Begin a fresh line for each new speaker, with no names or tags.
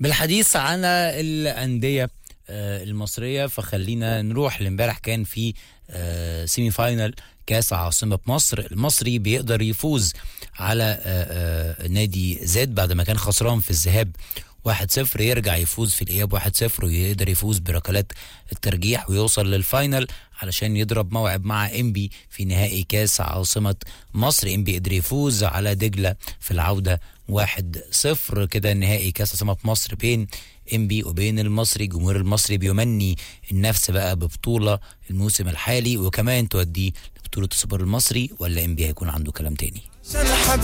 بالحديث عن الأندية آه، المصرية فخلينا نروح لامبارح كان في آه، سيمي فاينل كاس عاصمة مصر المصري بيقدر يفوز على آه، آه، نادي زد بعد ما كان خسران في الذهاب 1-0 يرجع يفوز في الإياب 1-0 ويقدر يفوز بركلات الترجيح ويوصل للفاينل علشان يضرب موعد مع انبي في نهائي كاس عاصمة مصر انبي قدر يفوز على دجلة في العودة 1-0 كده نهائي كاس عاصمة مصر بين انبي وبين المصري الجمهور المصري بيمني النفس بقى ببطولة الموسم الحالي وكمان توديه لبطولة السوبر المصري ولا انبي هيكون عنده كلام تاني
عشان